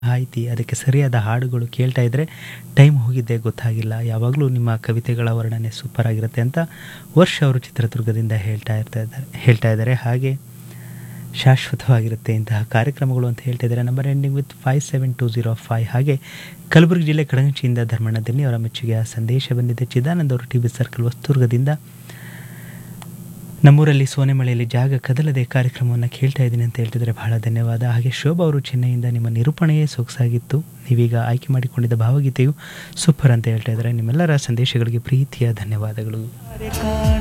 ಮಾಹಿತಿ ಅದಕ್ಕೆ ಸರಿಯಾದ ಹಾಡುಗಳು ಕೇಳ್ತಾ ಇದ್ದರೆ ಟೈಮ್ ಹೋಗಿದ್ದೇ ಗೊತ್ತಾಗಿಲ್ಲ ಯಾವಾಗಲೂ ನಿಮ್ಮ ಕವಿತೆಗಳ ವರ್ಣನೆ ಸೂಪರ್ ಆಗಿರುತ್ತೆ ಅಂತ ವರ್ಷ ಅವರು ಚಿತ್ರದುರ್ಗದಿಂದ ಹೇಳ್ತಾ ಇರ್ತಾ ಇದ್ದಾರೆ ಹೇಳ್ತಾ ಇದ್ದಾರೆ ಹಾಗೆ ಶಾಶ್ವತವಾಗಿರುತ್ತೆ ಇಂತಹ ಕಾರ್ಯಕ್ರಮಗಳು ಅಂತ ಹೇಳ್ತಾ ಇದ್ದಾರೆ number ending with five seven two zero five ಹಾಗೆ ಕಲಬುರಗಿ ಜಿಲ್ಲೆ ಕಡಂಚಿಯಿಂದ ಧರ್ಮಣ್ಣ ದಿನ್ನಿ ಅವರ ಮೆಚ್ಚುಗೆಯ ಸಂದೇಶ ಬಂದಿದೆ ಚಿದಾನಂದ ಅವರು ಟಿ ವಿ ಸರ್ಕಲ್ ವಸ್ತುರ್ಗದಿಂದ ನಮ್ಮೂರಲ್ಲಿ ಸೋನೆ ಮಳೆಯಲ್ಲಿ ಜಾಗ ಕದಲದೆ ಕಾರ್ಯಕ್ರಮವನ್ನು ಕೇಳ್ತಾ ಇದ್ದೀನಿ ಅಂತ ಹೇಳ್ತಿದ್ದಾರೆ ಬಹಳ ಧನ್ಯವಾದ ಹಾಗೆ ಶೋಭಾ ಅವರು ಚೆನ್ನೈಯಿಂದ ನಿಮ್ಮ ನಿರೂಪಣೆಯೇ ಸೊಗಸಾಗಿತ್ತು ನೀವೀಗ ಆಯ್ಕೆ ಮಾಡಿಕೊಂಡಿದ್ದ ಭಾವಗೀತೆಯು ಸೂಪರ್ ಅಂತ ಹೇಳ್ತಾ ಇದ್ದಾರೆ ನಿಮ್ಮೆಲ್ಲರ ಸಂದೇಶಗಳಿಗೆ ಪ್ರೀತಿಯ ಧನ್ಯವಾದಗಳು